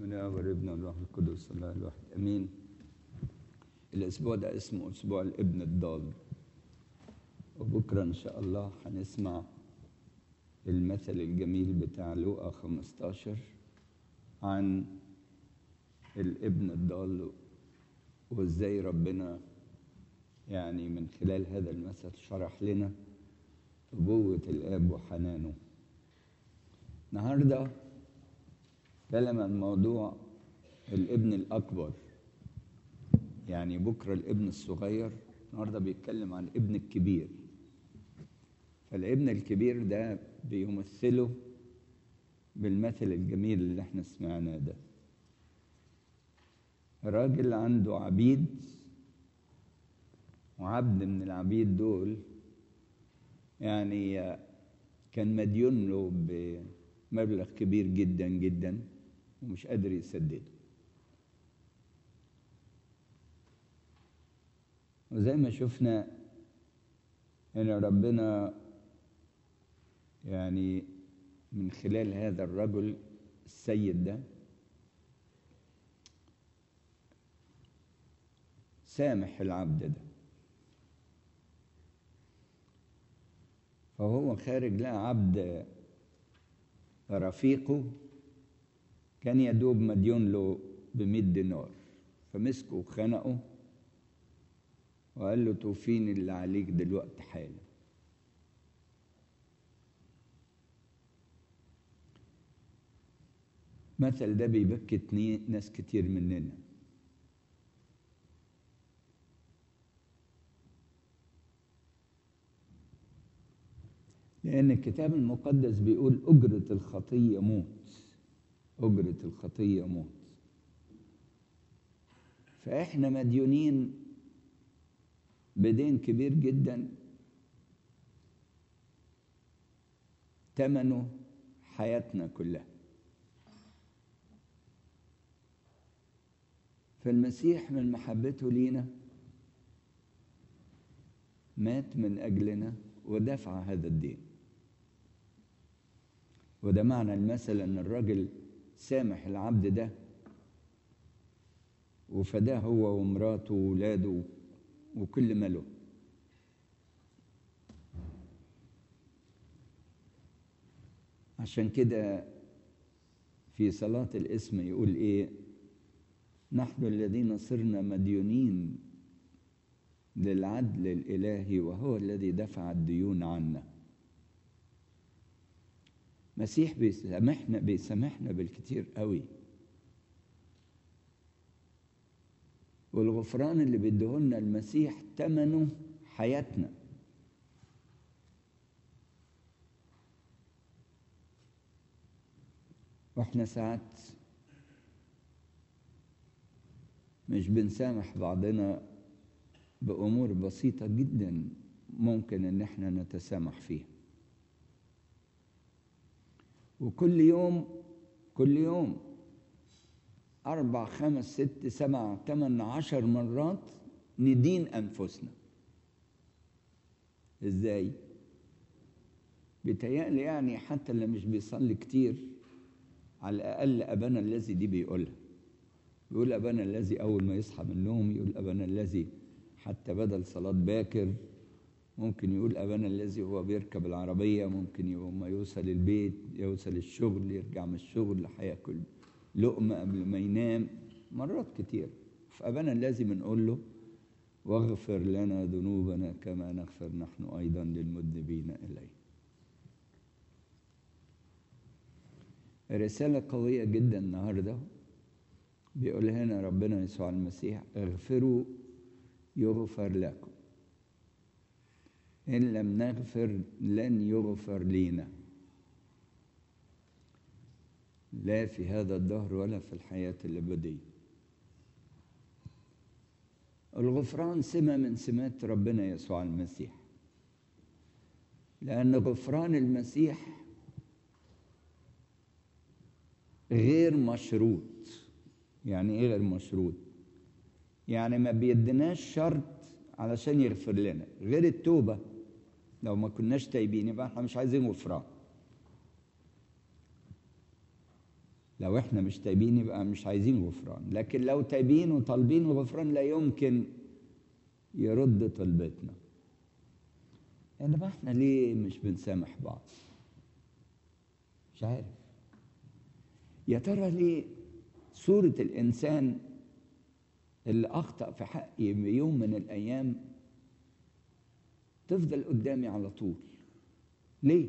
بسم الله والابن والروح القدس الله الواحد امين الاسبوع ده اسمه اسبوع الابن الضال وبكره ان شاء الله هنسمع المثل الجميل بتاع لوقا 15 عن الابن الضال وازاي ربنا يعني من خلال هذا المثل شرح لنا أبوة الآب وحنانه النهارده كلم عن موضوع الابن الأكبر يعني بكرة الابن الصغير النهارده بيتكلم عن الابن الكبير فالابن الكبير ده بيمثله بالمثل الجميل اللي احنا سمعناه ده راجل عنده عبيد وعبد من العبيد دول يعني كان مديون له بمبلغ كبير جدا جدا ومش قادر يسدده وزي ما شفنا ان ربنا يعني من خلال هذا الرجل السيد ده سامح العبد ده فهو خارج لقى عبد رفيقه كان يدوب مديون له بمئة دينار فمسكه وخنقه وقال له توفيني اللي عليك دلوقتي حالا مثل ده بيبكت ناس كتير مننا لأن الكتاب المقدس بيقول أجرة الخطية موت أجرة الخطية موت فإحنا مديونين بدين كبير جدا ثمنه حياتنا كلها فالمسيح من محبته لينا مات من أجلنا ودفع هذا الدين وده معنى المثل ان الراجل سامح العبد ده وفداه هو ومراته وولاده وكل ما له عشان كده في صلاة الاسم يقول ايه نحن الذين صرنا مديونين للعدل الإلهي وهو الذي دفع الديون عنا مسيح بيسامحنا بيسامحنا بالكتير قوي والغفران اللي بيديهولنا المسيح ثمنه حياتنا واحنا ساعات مش بنسامح بعضنا بأمور بسيطة جدا ممكن إن احنا نتسامح فيها وكل يوم كل يوم أربع خمس ست سبع ثمان عشر مرات ندين أنفسنا إزاي؟ بيتهيألي يعني حتى اللي مش بيصلي كتير على الأقل أبانا الذي دي بيقولها يقول أبانا الذي أول ما يصحى من النوم يقول أبانا الذي حتى بدل صلاة باكر ممكن يقول أبانا الذي هو بيركب العربية ممكن يوم ما يوصل البيت يوصل الشغل يرجع من الشغل هياكل لقمة قبل ما ينام مرات كتير فأبانا الذي بنقول له واغفر لنا ذنوبنا كما نغفر نحن أيضا للمذنبين إليه رسالة قوية جدا النهاردة بيقول هنا ربنا يسوع المسيح اغفروا يغفر لكم إن لم نغفر لن يغفر لينا لا في هذا الدهر ولا في الحياة الأبدية الغفران سمة من سمات ربنا يسوع المسيح لأن غفران المسيح غير مشروط يعني ايه غير مشروط يعني ما بيدناش شرط علشان يغفر لنا غير التوبة لو ما كناش تايبين يبقى احنا مش عايزين غفران لو احنا مش تايبين يبقى مش عايزين غفران لكن لو تايبين وطالبين غفران لا يمكن يرد طلبتنا انما احنا ليه مش بنسامح بعض مش عارف يا ترى ليه صورة الإنسان اللي أخطأ في حقي يوم من الأيام تفضل قدامي على طول ليه؟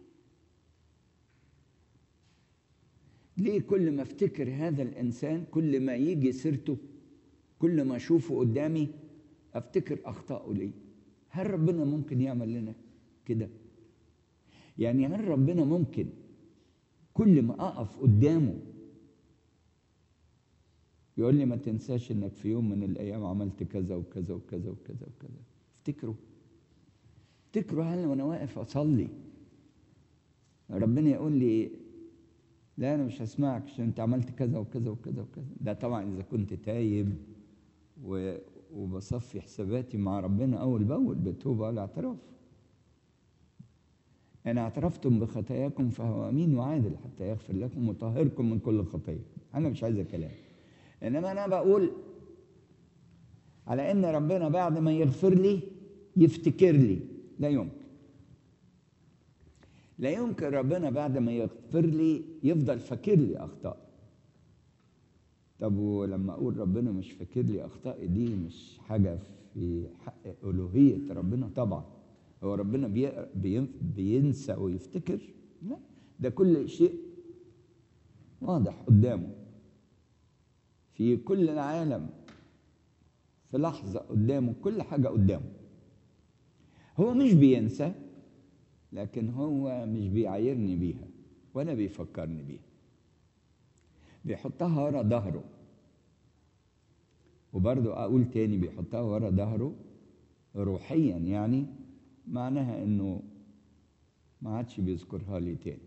ليه كل ما افتكر هذا الإنسان كل ما يجي سيرته كل ما أشوفه قدامي أفتكر أخطائه ليه؟ هل ربنا ممكن يعمل لنا كده؟ يعني هل ربنا ممكن كل ما أقف قدامه يقول لي ما تنساش انك في يوم من الايام عملت كذا وكذا وكذا وكذا وكذا افتكروا افتكروا هل وانا واقف اصلي ربنا يقول لي لا انا مش هسمعك عشان انت عملت كذا وكذا وكذا وكذا ده طبعا اذا كنت تايب و... وبصفي حساباتي مع ربنا اول باول بالتوبه والاعتراف ان اعترفتم بخطاياكم فهو امين وعادل حتى يغفر لكم ويطهركم من كل خطيه انا مش عايز كلام انما انا بقول على ان ربنا بعد ما يغفر لي يفتكر لي لا يمكن لا يمكن ربنا بعد ما يغفر لي يفضل فاكر لي اخطائي طب ولما اقول ربنا مش فاكر لي اخطائي دي مش حاجه في حق الوهيه ربنا طبعا هو ربنا بي بي بينسى ويفتكر لا ده كل شيء واضح قدامه في كل العالم في لحظة قدامه كل حاجة قدامه هو مش بينسى لكن هو مش بيعايرني بيها ولا بيفكرني بيها بيحطها ورا ظهره وبرضه أقول تاني بيحطها ورا ظهره روحيا يعني معناها إنه ما عادش بيذكرها لي تاني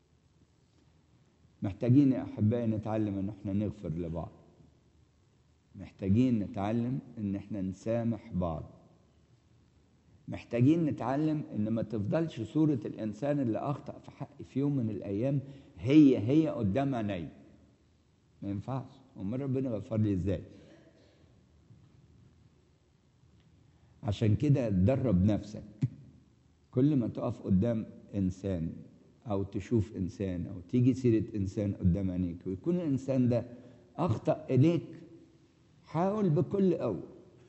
محتاجين يا أحبائي نتعلم إن إحنا نغفر لبعض محتاجين نتعلم ان احنا نسامح بعض محتاجين نتعلم ان ما تفضلش صورة الانسان اللي اخطأ في حقي في يوم من الايام هي هي قدام عيني ما ينفعش امال ربنا غفر لي ازاي عشان كده درب نفسك كل ما تقف قدام انسان او تشوف انسان او تيجي سيره انسان قدام عينيك ويكون الانسان ده اخطا اليك حاول بكل قوه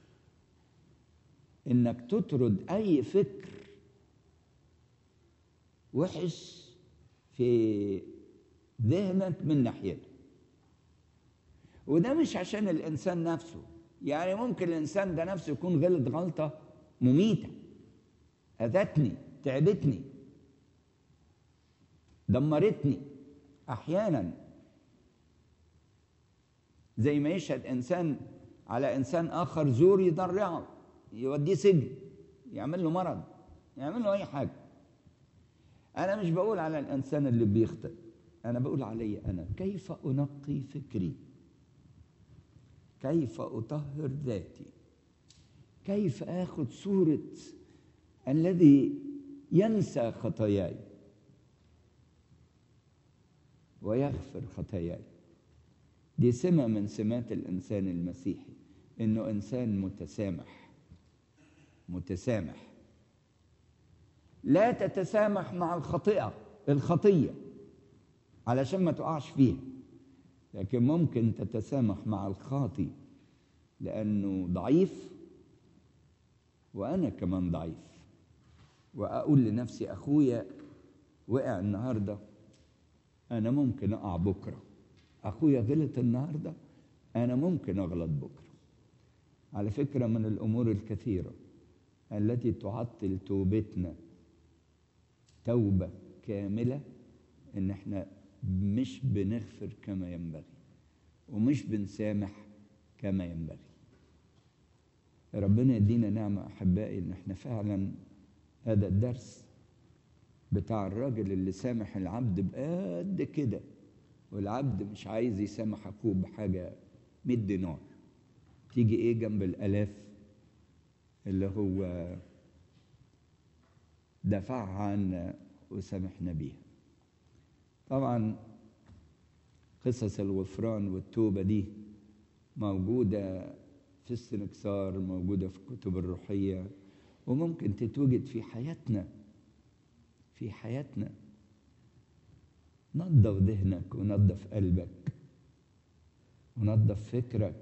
انك تطرد اي فكر وحش في ذهنك من ناحيته وده مش عشان الانسان نفسه يعني ممكن الانسان ده نفسه يكون غلط غلطه مميته اذتني تعبتني دمرتني احيانا زي ما يشهد انسان على انسان اخر زور يضرعه يوديه سجن يعمل له مرض يعمل له اي حاجه انا مش بقول على الانسان اللي بيخطئ انا بقول علي انا كيف انقي فكري كيف اطهر ذاتي كيف اخذ صوره الذي ينسى خطاياي ويغفر خطاياي دي سمة من سمات الإنسان المسيحي إنه إنسان متسامح متسامح لا تتسامح مع الخطيئة الخطية علشان ما تقعش فيها لكن ممكن تتسامح مع الخاطي لأنه ضعيف وأنا كمان ضعيف وأقول لنفسي أخويا وقع النهارده أنا ممكن أقع بكرة أخويا غلط النهاردة أنا ممكن أغلط بكرة على فكرة من الأمور الكثيرة التي تعطل توبتنا توبة كاملة إن إحنا مش بنغفر كما ينبغي ومش بنسامح كما ينبغي ربنا يدينا نعمة أحبائي إن إحنا فعلا هذا الدرس بتاع الراجل اللي سامح العبد بقد كده والعبد مش عايز يسامح اخوه بحاجه 100 دينار تيجي ايه جنب الالاف اللي هو دفعها عنا وسامحنا بيها طبعا قصص الغفران والتوبة دي موجودة في السنكسار موجودة في الكتب الروحية وممكن تتوجد في حياتنا في حياتنا نظف ذهنك ونظف قلبك ونظف فكرك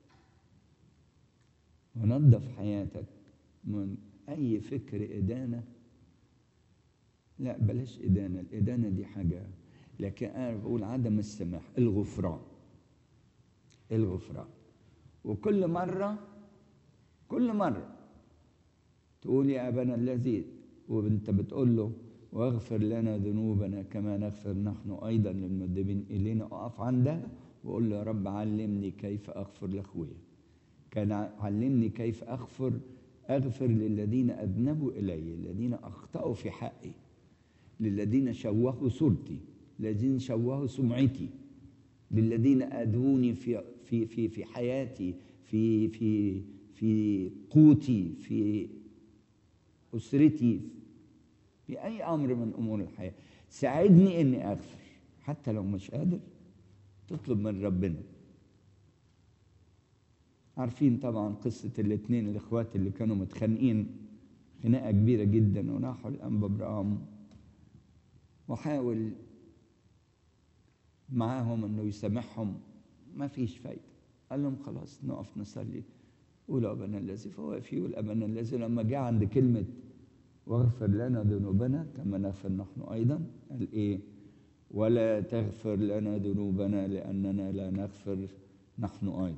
ونظف حياتك من أي فكر إدانة لا بلاش إدانة الإدانة دي حاجة لكن أنا بقول عدم السماح الغفران الغفران وكل مرة كل مرة تقول يا أبانا الذي وأنت بتقول له واغفر لنا ذنوبنا كما نغفر نحن أيضا للمذنبين إلينا أقف عندها وأقول له يا رب علمني كيف أغفر لأخويا كان علمني كيف أغفر أغفر للذين أذنبوا إلي الذين أخطأوا في حقي للذين شوهوا صورتي الذين شوهوا سمعتي للذين أذوني في في في في حياتي في في في قوتي في أسرتي في أي أمر من أمور الحياة ساعدني إني أغفر حتى لو مش قادر تطلب من ربنا عارفين طبعا قصة الاثنين الإخوات اللي كانوا متخانقين خناقة كبيرة جدا وراحوا الأنبا برام وحاول معاهم انه يسامحهم ما فيش فايده قال لهم خلاص نقف نصلي قولوا ابانا الذي فوقف يقول ابانا الذي لما جاء عند كلمه واغفر لنا ذنوبنا كما نغفر نحن ايضا قال ايه ولا تغفر لنا ذنوبنا لاننا لا نغفر نحن ايضا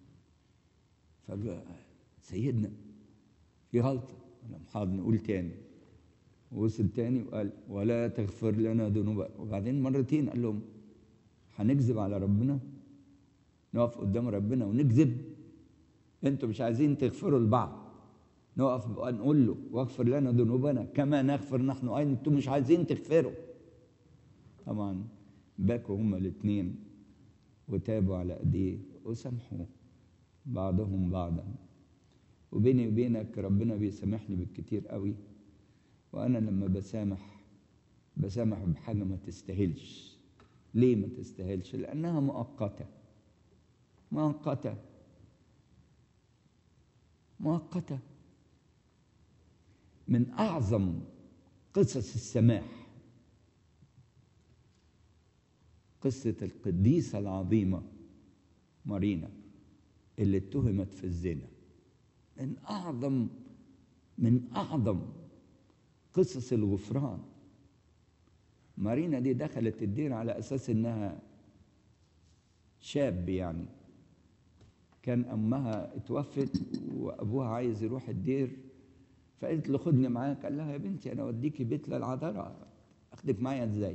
فقال سيدنا في غلطه انا حاضر نقول تاني ووصل تاني وقال ولا تغفر لنا ذنوبنا وبعدين مرتين قال لهم هنكذب على ربنا نقف قدام ربنا ونكذب انتوا مش عايزين تغفروا لبعض نقف نقول له واغفر لنا ذنوبنا كما نغفر نحن ايضا انتوا مش عايزين تغفروا طبعا باكوا هما الاثنين وتابوا على ايديه وسامحوا بعضهم بعضا وبيني وبينك ربنا بيسامحني بالكتير قوي وانا لما بسامح بسامح بحاجه ما تستاهلش ليه ما تستاهلش لانها مؤقته مؤقته مؤقته من اعظم قصص السماح قصه القديسه العظيمه مارينا اللي اتهمت في الزنا من اعظم من اعظم قصص الغفران مارينا دي دخلت الدير على اساس انها شاب يعني كان امها اتوفت وابوها عايز يروح الدير فقالت له خدني معاك قال لها يا بنتي انا اوديكي بيت للعذراء اخدك معايا ازاي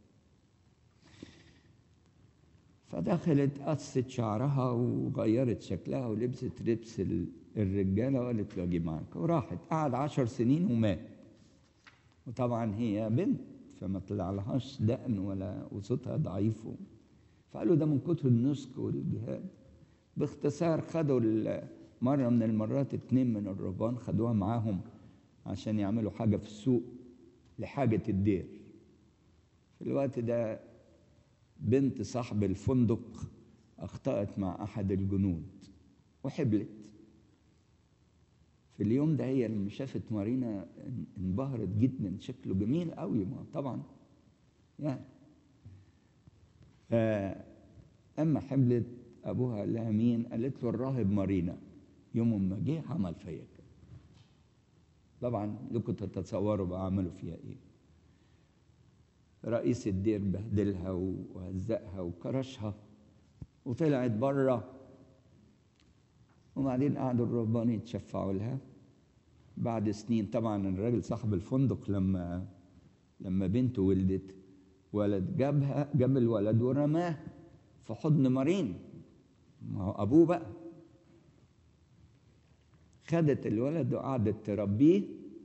فدخلت قصت شعرها وغيرت شكلها ولبست لبس الرجاله وقالت له اجي معاك وراحت قعد عشر سنين ومات وطبعا هي بنت فما طلع لهاش دقن ولا وصوتها ضعيف فقالوا ده من كتر النسك والجهاد باختصار خدوا مرة من المرات اتنين من الرهبان خدوها معاهم عشان يعملوا حاجة في السوق لحاجة الدير في الوقت ده بنت صاحب الفندق أخطأت مع أحد الجنود وحبلت في اليوم ده هي لما شافت مارينا انبهرت جدا شكله جميل قوي ما طبعا يعني فأما حبلت أبوها قال لها مين؟ قالت له الراهب مارينا يوم ما جه عمل فيا كده طبعا لكم تتصوروا بقى عملوا فيها ايه رئيس الدير بهدلها وهزقها وكرشها وطلعت بره وبعدين قعدوا الرهبان يتشفعوا لها بعد سنين طبعا الراجل صاحب الفندق لما لما بنته ولدت ولد جابها جاب الولد ورماه في حضن مارين ما هو ابوه بقى خدت الولد وقعدت تربيه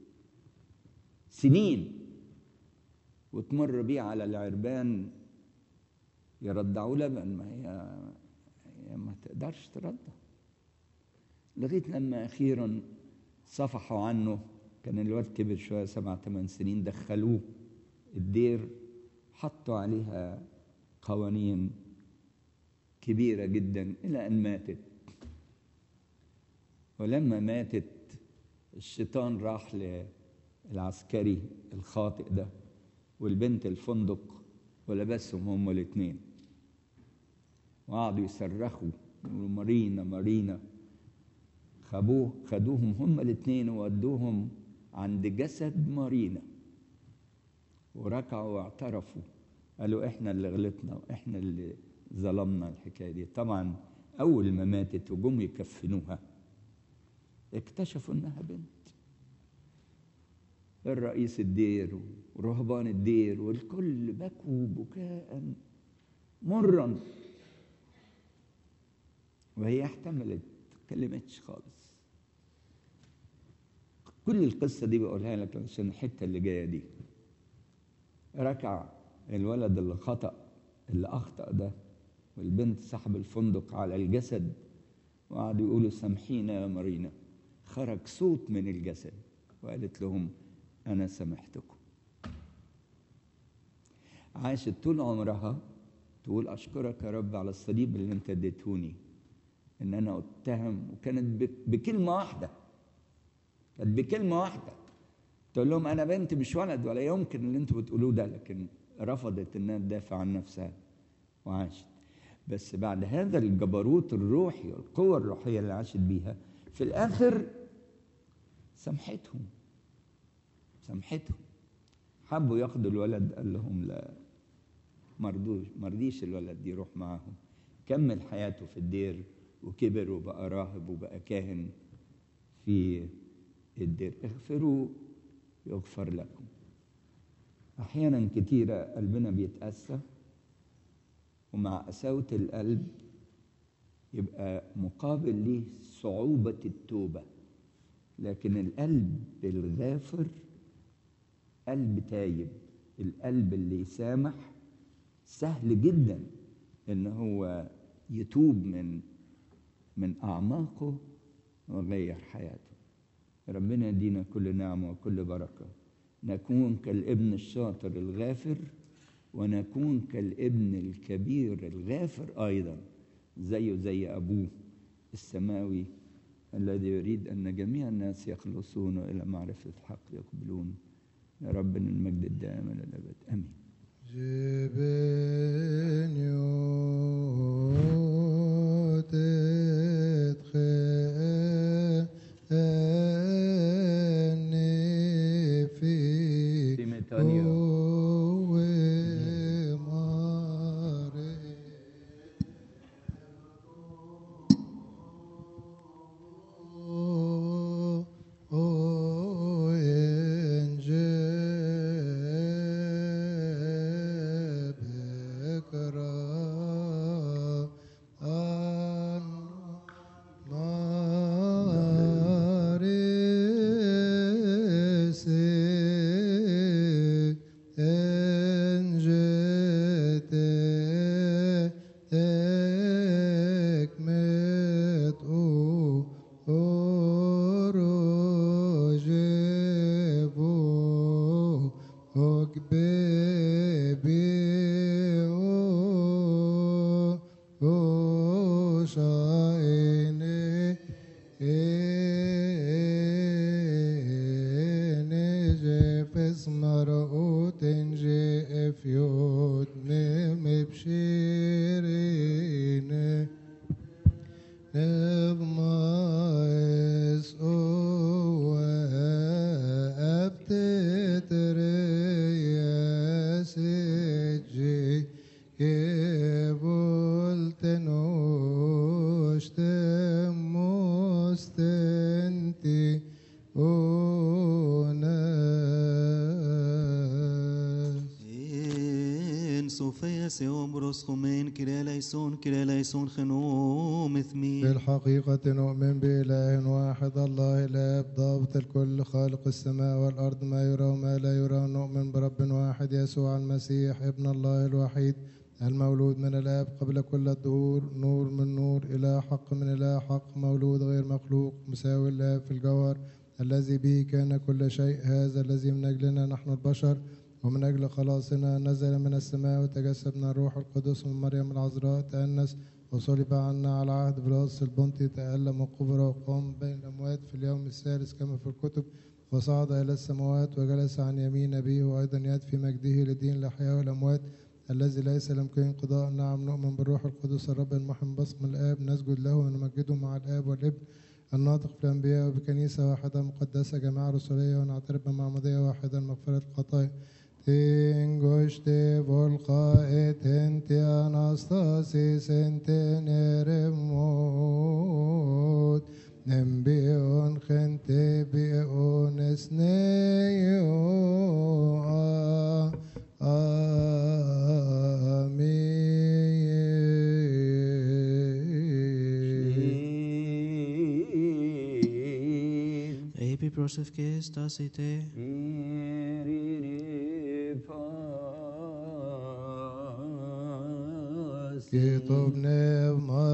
سنين وتمر بيه على العربان يرضعوا لبن ما هي هي ما تقدرش ترضع لغايه لما اخيرا صفحوا عنه كان الواد كبر شويه سبع ثمان سنين دخلوه الدير حطوا عليها قوانين كبيرة جدا إلى أن ماتت ولما ماتت الشيطان راح للعسكري الخاطئ ده والبنت الفندق ولبسهم هما الاثنين وقعدوا يصرخوا يقولوا مارينا مارينا خبوه خدوهم هما الاثنين وودوهم عند جسد مارينا وركعوا واعترفوا قالوا احنا اللي غلطنا واحنا اللي ظلمنا الحكايه دي طبعا اول ما ماتت وجم يكفنوها اكتشفوا انها بنت الرئيس الدير ورهبان الدير والكل بكوا بكاء مرا وهي احتملت تكلمتش خالص كل القصة دي بقولها لك عشان الحتة اللي جاية دي ركع الولد اللي خطأ اللي أخطأ ده والبنت صاحب الفندق على الجسد وقعدوا يقولوا سامحينا يا مارينا خرج صوت من الجسد وقالت لهم أنا سامحتكم عاشت طول عمرها تقول أشكرك يا رب على الصليب اللي أنت اديتهوني إن أنا أتهم وكانت بكلمة واحدة كانت بكلمة واحدة تقول لهم أنا بنت مش ولد ولا يمكن اللي أنتوا بتقولوه ده لكن رفضت إنها تدافع عن نفسها وعاشت بس بعد هذا الجبروت الروحي والقوة الروحية اللي عاشت بيها في الآخر سامحتهم سامحتهم حبوا ياخدوا الولد قال لهم لا مرضوش مرضيش الولد يروح معاهم كمل حياته في الدير وكبر وبقى راهب وبقى كاهن في الدير اغفروا يغفر لكم احيانا كتيره قلبنا بيتاسى ومع قساوه القلب يبقى مقابل ليه صعوبه التوبه لكن القلب الغافر قلب تايب القلب اللي يسامح سهل جدا ان هو يتوب من من اعماقه ويغير حياته ربنا يدينا كل نعمه وكل بركه نكون كالابن الشاطر الغافر ونكون كالابن الكبير الغافر ايضا زيه زي ابوه السماوي الذي يريد ان جميع الناس يخلصون الى معرفه الحق يقبلون يا ربنا المجد الدائم الى الابد امين في الحقيقة نؤمن بإله واحد الله الآب ضابط الكل خالق السماء والأرض ما يرى وما لا يرى نؤمن برب واحد يسوع المسيح ابن الله الوحيد المولود من الآب قبل كل الدهور نور من نور إله حق من إله حق مولود غير مخلوق مساوي الآب في الجوهر الذي به كان كل شيء هذا الذي من أجلنا نحن البشر ومن أجل خلاصنا نزل من السماء وتجسد من الروح القدس من مريم العذراء تأنس وصلب عنا على عهد بلاس البنطي تألم وقبر وقام بين الأموات في اليوم الثالث كما في الكتب وصعد إلى السماوات وجلس عن يمين أبيه وأيضا يأت في مجده لدين الأحياء والأموات الذي ليس لمكن انقضاء نعم نؤمن بالروح القدس الرب المحن بصم الآب نسجد له ونمجده مع الآب والابن الناطق في الأنبياء وبكنيسة واحدة مقدسة جماعة رسولية ونعترف بمعمودية واحدة لمغفرة الخطايا Tingoște volcaet ente anastasis ente neremot nembion gente bion esneo Amen. Epi prosef και στάσετε, Ειρήνη Και το πνεύμα